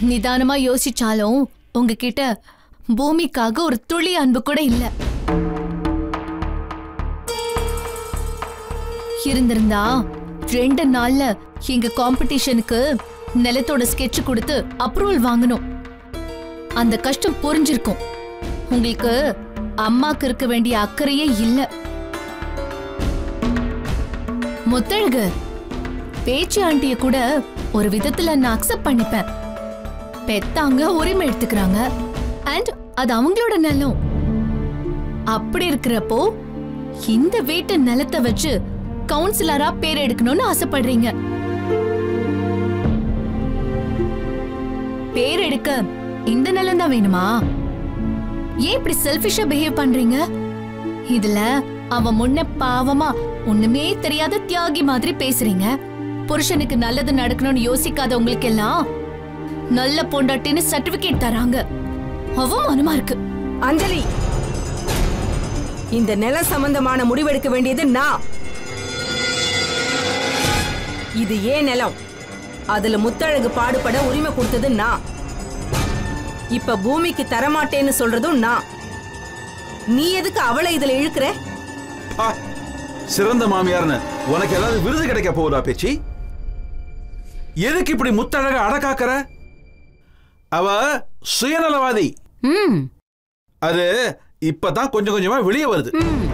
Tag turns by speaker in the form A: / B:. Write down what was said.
A: நிதானமா யோசிச்சாலும் உங்ககிட்ட பூமிக்காக ஒரு துளி அன்பு கூட இல்ல இருந்திருந்தா ரெண்டு நாள்ல எங்க காம்படிஷனுக்கு நிலத்தோட ஸ்கெட்ச் கொடுத்து அப்ரூவல் வாங்கணும் அந்த கஷ்டம் புரிஞ்சிருக்கும் உங்களுக்கு அம்மாக்கு இருக்க வேண்டிய அக்கறையே இல்ல முத்தழகு பேச்சு ஆண்டிய கூட ஒரு விதத்துல நான் அக்செப்ட் பண்ணிப்பேன் பெத்தாங்க உரிமை எடுத்துக்கிறாங்க அண்ட் அது அவங்களோட நிலம் அப்படி இருக்கிறப்போ இந்த வீட்டு நிலத்தை வச்சு கவுன்சிலரா பேர் எடுக்கணும்னு ஆசைப்படுறீங்க பேர் எடுக்க இந்த நிலம் தான் வேணுமா ஏன் இப்படி செல்ஃபிஷா பிஹேவ் பண்றீங்க இதுல அவன் முன்ன பாவமா ஒண்ணுமே தெரியாத தியாகி மாதிரி பேசுறீங்க புருஷனுக்கு நல்லது நடக்கணும்னு யோசிக்காத உங்களுக்கு எல்லாம் நல்ல பொண்டாட்டின்னு சர்டிபிகேட் தராங்க அவமானமா இருக்கு
B: அஞ்சலி இந்த நிலம் சம்பந்தமான முடிவெடுக்க வேண்டியது நான் இது ஏன் நிலம் அதுல முத்தழகு பாடுபட உரிமை கொடுத்தது நான் இப்ப பூமிக்கு தரமாட்டேன்னு சொல்றதும் நான் நீ எதுக்கு அவளை இதுல இழுக்கிற
C: பா, சிறந்த மாமியார்னு உனக்கு ஏதாவது விருது கிடைக்க போகுதா பேச்சி எதுக்கு இப்படி முத்தழக அடக்காக்குற அவ சுயநலவாதி
D: ம்
C: அது இப்பதான் கொஞ்சம் கொஞ்சமா வெளியே வருது
D: ம்